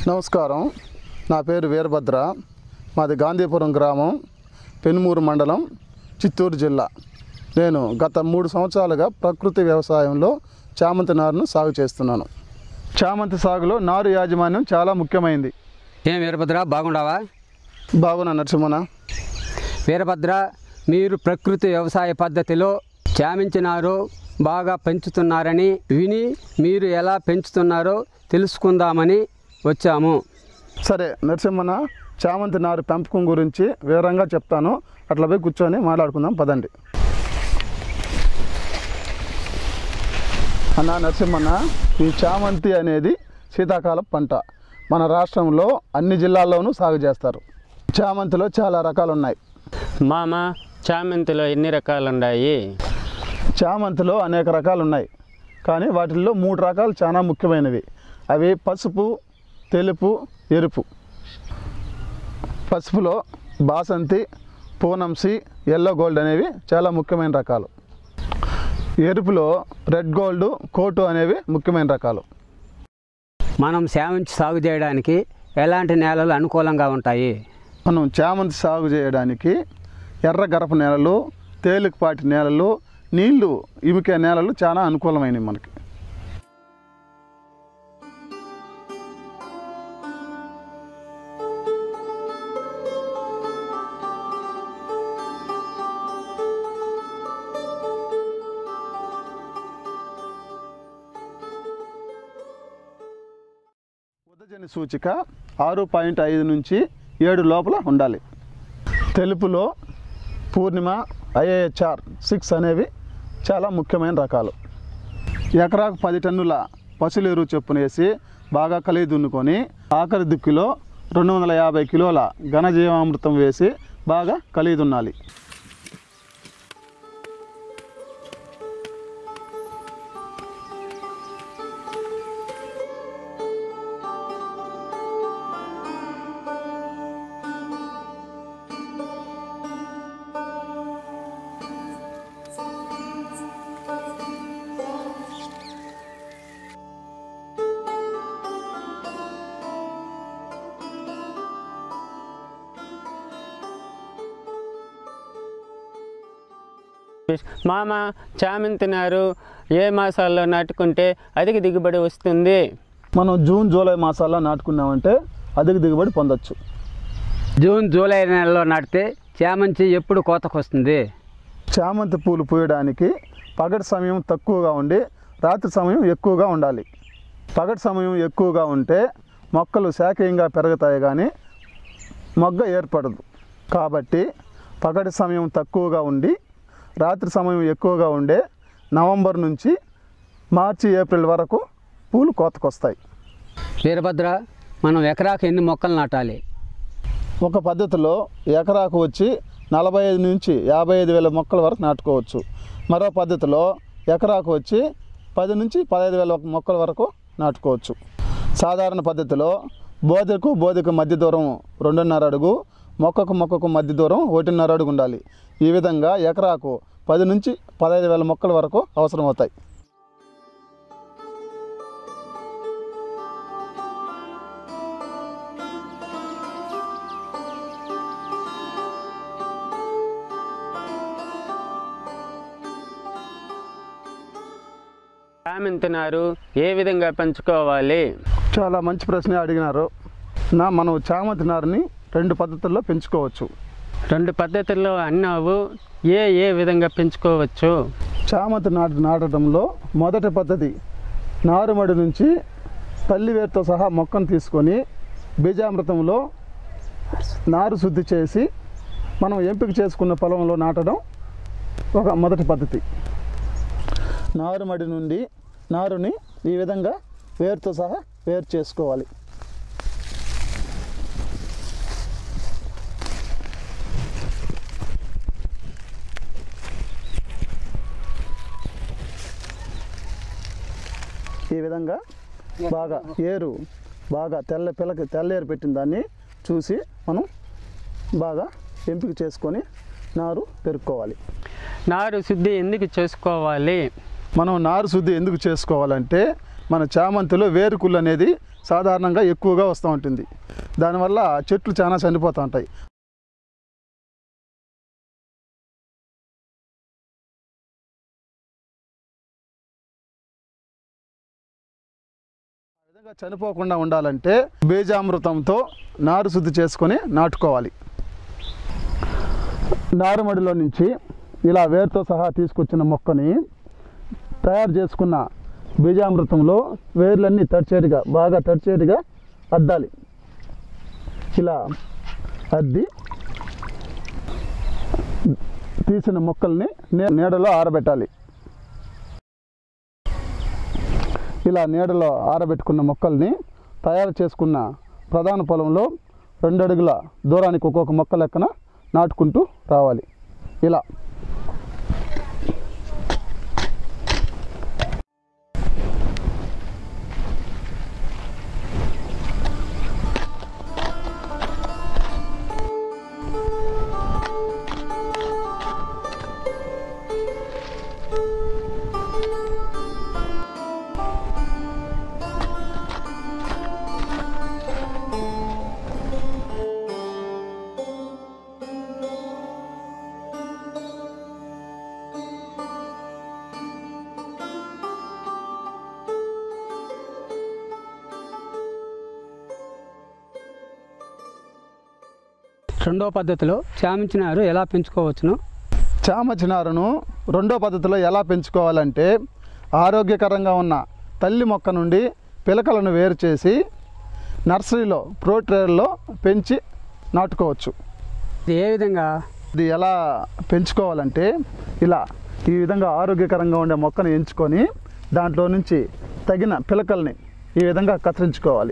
నమస్కారం నా పేరు వీరభద్ర మాది గాంధీపురం గ్రామం పెనుమూరు మండలం చిత్తూరు జిల్లా నేను గత మూడు సంవత్సరాలుగా ప్రకృతి వ్యవసాయంలో చామంతి నారును సాగు చేస్తున్నాను చామంతి సాగులో నారు యాజమాన్యం చాలా ముఖ్యమైనది ఏం వీరభద్ర బాగుండావా బాగున్నా నరసింహన వీరభద్ర మీరు ప్రకృతి వ్యవసాయ పద్ధతిలో చామించినారు బాగా పెంచుతున్నారని విని మీరు ఎలా పెంచుతున్నారో తెలుసుకుందామని వచ్చాము సరే నరసింహన చామంతి నారు పెంపకం గురించి వివరంగా చెప్తాను అట్లా పోయి కూర్చొని మాట్లాడుకుందాం పదండి అన్న నరసింహన్న ఈ చామంతి అనేది శీతాకాలం పంట మన రాష్ట్రంలో అన్ని జిల్లాల్లోనూ సాగు చేస్తారు చామంతిలో చాలా రకాలు ఉన్నాయి మామ చామంతిలో ఎన్ని రకాలు ఉన్నాయి చామంతిలో అనేక రకాలు ఉన్నాయి కానీ వాటిల్లో మూడు రకాలు చాలా ముఖ్యమైనవి అవి పసుపు తెలుపు ఎరుపు పసుపులో బాసంతి పూనంసి ఎల్లో గోల్డ్ అనేవి చాలా ముఖ్యమైన రకాలు ఎరుపులో రెడ్ గోల్డ్ కోటు అనేవి ముఖ్యమైన రకాలు మనం చామించి సాగు చేయడానికి ఎలాంటి నేలలు అనుకూలంగా ఉంటాయి మనం చామంతి సాగు చేయడానికి ఎర్ర గరప నేలలు తేలికపాటి నేలలు నీళ్లు ఇమికే నేలలు చాలా అనుకూలమైనవి మనకి ఉదజని సూచిక ఆరు పాయింట్ ఐదు నుంచి ఏడు లోపల ఉండాలి తెలుపులో పూర్ణిమ ఐఏహెచ్ఆర్ సిక్స్ అనేవి చాలా ముఖ్యమైన రకాలు ఎకరాకు పది టన్నుల పశువుల ఎరువు చొప్పున వేసి బాగా కలిగి దున్నుకొని ఆఖరి దిక్కులో రెండు వందల యాభై కిలోల ఘనజీవామృతం వేసి బాగా కలిగి దున్నాలి మామ చామంతి నారు ఏ మాసాల్లో నాటుకుంటే అధిక దిగుబడి వస్తుంది మనం జూన్ జూలై మాసాల్లో నాటుకున్నామంటే అధిక దిగుబడి పొందొచ్చు జూన్ జూలై నెలలో నాటితే చామంతి ఎప్పుడు కోతకొస్తుంది చామంతి పూలు పూయడానికి పగటి సమయం తక్కువగా ఉండి రాత్రి సమయం ఎక్కువగా ఉండాలి పగటి సమయం ఎక్కువగా ఉంటే మొక్కలు శాఖీయంగా పెరుగుతాయి కానీ మొగ్గ ఏర్పడదు కాబట్టి పగటి సమయం తక్కువగా ఉండి రాత్రి సమయం ఎక్కువగా ఉండే నవంబర్ నుంచి మార్చి ఏప్రిల్ వరకు పూలు కోతకొస్తాయి వీరభద్ర మనం ఎకరాకు ఎన్ని మొక్కలు నాటాలి ఒక పద్ధతిలో ఎకరాకు వచ్చి నలభై ఐదు నుంచి యాభై ఐదు వేల మొక్కల వరకు నాటుకోవచ్చు మరో పద్ధతిలో ఎకరాకు వచ్చి పది నుంచి పదహైదు వేల మొక్కల వరకు నాటుకోవచ్చు సాధారణ పద్ధతిలో బోధకు బోధకు మధ్య దూరం రెండున్నర అడుగు మొక్కకు మొక్కకు మధ్య దూరం ఒకటిన్నర అడుగు ఉండాలి ఈ విధంగా ఎకరాకు పది నుంచి పదహైదు వేల మొక్కల వరకు అవసరమవుతాయి చామంతి నారు ఏ విధంగా పెంచుకోవాలి చాలా మంచి ప్రశ్న అడిగినారు నా మనం చామంతి నారుని రెండు పద్ధతుల్లో పెంచుకోవచ్చు రెండు పద్ధతుల్లో అన్నావు ఏ ఏ విధంగా పెంచుకోవచ్చు చామంతి నాటు నాటడంలో మొదటి పద్ధతి నారుమడి నుంచి తల్లి వేరుతో సహా మొక్కను తీసుకొని బీజామృతంలో నారు శుద్ధి చేసి మనం ఎంపిక చేసుకున్న పొలంలో నాటడం ఒక మొదటి పద్ధతి నారుమడి నుండి నారుని ఈ విధంగా వేరుతో సహా వేరు చేసుకోవాలి ఈ విధంగా బాగా ఏరు బాగా తెల్ల పిల్లకి తెల్లేరు పెట్టిన దాన్ని చూసి మనం బాగా ఎంపిక చేసుకొని నారు పెరుక్కోవాలి నారు శుద్ధి ఎందుకు చేసుకోవాలి మనం నారు శుద్ధి ఎందుకు చేసుకోవాలంటే మన చామంతిలో వేరుకుళ్ళు అనేది సాధారణంగా ఎక్కువగా వస్తూ ఉంటుంది దానివల్ల చెట్లు చాలా చనిపోతూ ఉంటాయి ఆ విధంగా చనిపోకుండా ఉండాలంటే బీజామృతంతో నారు శుద్ధి చేసుకొని నాటుకోవాలి నారుమడిలో నుంచి ఇలా వేరుతో సహా తీసుకొచ్చిన మొక్కని తయారు చేసుకున్న బీజామృతంలో వేర్లన్నీ తడిచేటిగా బాగా తడిచేటిగా అద్దాలి ఇలా అద్ది తీసిన మొక్కల్ని నే- నీడలో ఆరబెట్టాలి ఇలా నీడలో ఆరబెట్టుకున్న మొక్కల్ని తయారు చేసుకున్న ప్రధాన పొలంలో రెండు అడుగుల దూరానికి ఒక్కొక్క మొక్క లెక్కన నాటుకుంటూ రావాలి ఇలా రెండో పద్ధతిలో చామించినారు ఎలా పెంచుకోవచ్చును చామచినారును రెండో పద్ధతిలో ఎలా పెంచుకోవాలంటే ఆరోగ్యకరంగా ఉన్న తల్లి మొక్క నుండి పిలకలను వేరు చేసి నర్సరీలో ప్రోట్రేల్లో పెంచి నాటుకోవచ్చు ఇది ఏ విధంగా ఇది ఎలా పెంచుకోవాలంటే ఇలా ఈ విధంగా ఆరోగ్యకరంగా ఉండే మొక్కను ఎంచుకొని దాంట్లో నుంచి తగిన పిలకల్ని ఈ విధంగా కత్తిరించుకోవాలి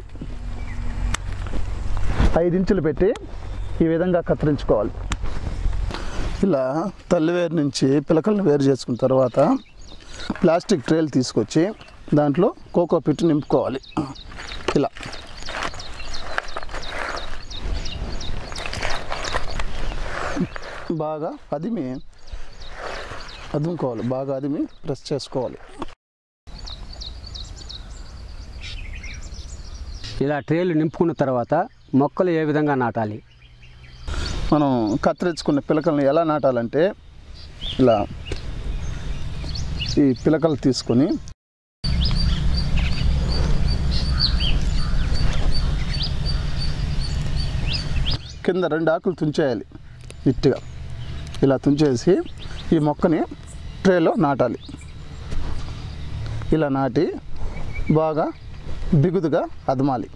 ఐదు ఇంచులు పెట్టి ఈ విధంగా కత్తిరించుకోవాలి ఇలా తల్లివేరు నుంచి పిలకలను వేరు చేసుకున్న తర్వాత ప్లాస్టిక్ ట్రేలు తీసుకొచ్చి దాంట్లో కోకో పిట్టు నింపుకోవాలి ఇలా బాగా అదిమి అదుముకోవాలి బాగా అదిమి ప్రెస్ చేసుకోవాలి ఇలా ట్రేలు నింపుకున్న తర్వాత మొక్కలు ఏ విధంగా నాటాలి మనం కత్తిరించుకున్న పిలకలను ఎలా నాటాలంటే ఇలా ఈ పిలకలు తీసుకొని కింద రెండు ఆకులు తుంచేయాలి ఇట్టుగా ఇలా తుంచేసి ఈ మొక్కని ట్రేలో నాటాలి ఇలా నాటి బాగా బిగుదుగా అదమాలి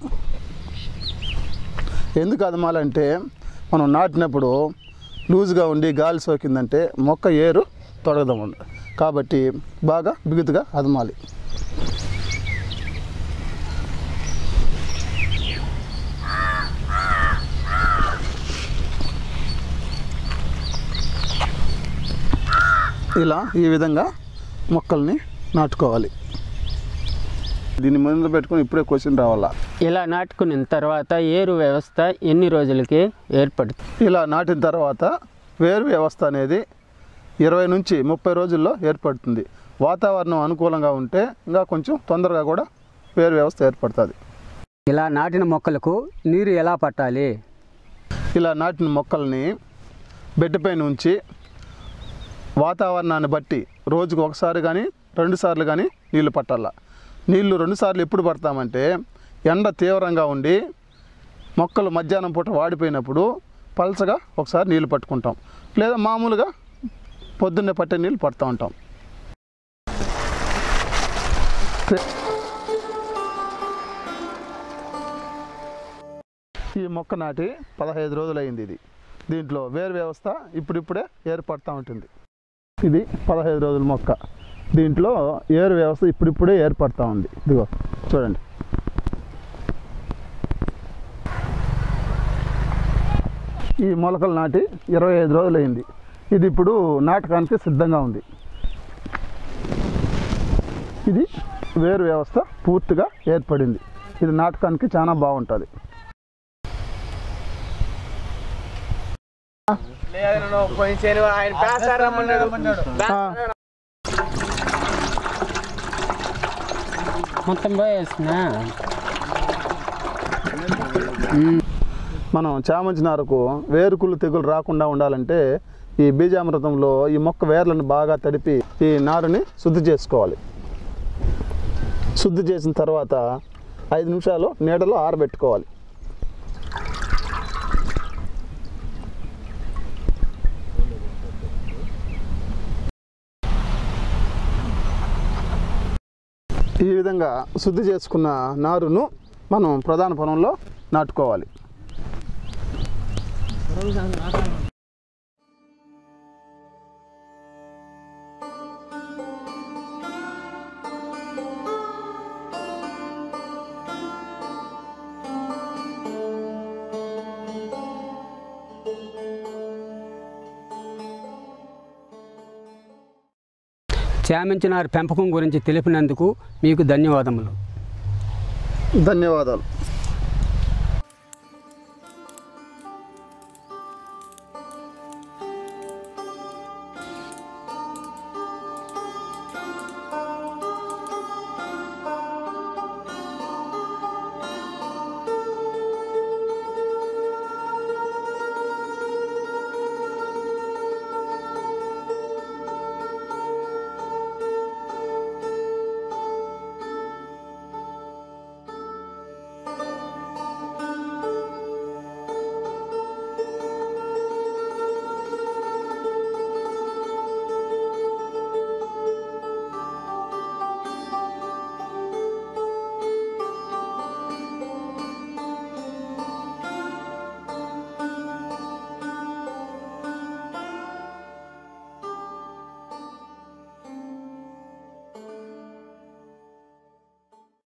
ఎందుకు అదమాలంటే మనం నాటినప్పుడు లూజ్గా ఉండి గాలి సోకిందంటే మొక్క ఏరు తొడగదం కాబట్టి బాగా బిగుతుగా అదమాలి ఇలా ఈ విధంగా మొక్కల్ని నాటుకోవాలి దీన్ని ముందు పెట్టుకొని ఇప్పుడే క్వశ్చన్ రావాలా ఇలా నాటుకున్న తర్వాత ఏరు వ్యవస్థ ఎన్ని రోజులకి ఏర్పడుతుంది ఇలా నాటిన తర్వాత వేరు వ్యవస్థ అనేది ఇరవై నుంచి ముప్పై రోజుల్లో ఏర్పడుతుంది వాతావరణం అనుకూలంగా ఉంటే ఇంకా కొంచెం తొందరగా కూడా వేరు వ్యవస్థ ఏర్పడుతుంది ఇలా నాటిన మొక్కలకు నీరు ఎలా పట్టాలి ఇలా నాటిన మొక్కల్ని బెడ్పైన ఉంచి వాతావరణాన్ని బట్టి రోజుకు ఒకసారి కానీ రెండు సార్లు కానీ నీళ్లు పట్టాల నీళ్లు రెండు సార్లు ఎప్పుడు పడతామంటే ఎండ తీవ్రంగా ఉండి మొక్కలు మధ్యాహ్నం పూట వాడిపోయినప్పుడు పలచగా ఒకసారి నీళ్లు పట్టుకుంటాం లేదా మామూలుగా పొద్దున్నే పట్టే నీళ్ళు పడుతూ ఉంటాం ఈ మొక్క నాటి పదహైదు రోజులైంది ఇది దీంట్లో వేరు వ్యవస్థ ఇప్పుడిప్పుడే ఏర్పడుతూ ఉంటుంది ఇది పదహైదు రోజుల మొక్క దీంట్లో ఏరు వ్యవస్థ ఇప్పుడిప్పుడే ఏర్పడుతూ ఉంది ఇదిగో చూడండి ఈ మొలకలు నాటి ఇరవై ఐదు రోజులైంది ఇది ఇప్పుడు నాటకానికి సిద్ధంగా ఉంది ఇది వేరు వ్యవస్థ పూర్తిగా ఏర్పడింది ఇది నాటకానికి చాలా బాగుంటుంది మొత్తం పోయేసిన మనం చామంతి నారకు వేరుకుళ్ళు తెగులు రాకుండా ఉండాలంటే ఈ బీజామృతంలో ఈ మొక్క వేర్లను బాగా తడిపి ఈ నారుని శుద్ధి చేసుకోవాలి శుద్ధి చేసిన తర్వాత ఐదు నిమిషాలు నీడలో ఆరబెట్టుకోవాలి ఈ విధంగా శుద్ధి చేసుకున్న నారును మనం ప్రధాన పొలంలో నాటుకోవాలి చామంచినారు పెంపకం గురించి తెలిపినందుకు మీకు ధన్యవాదములు ధన్యవాదాలు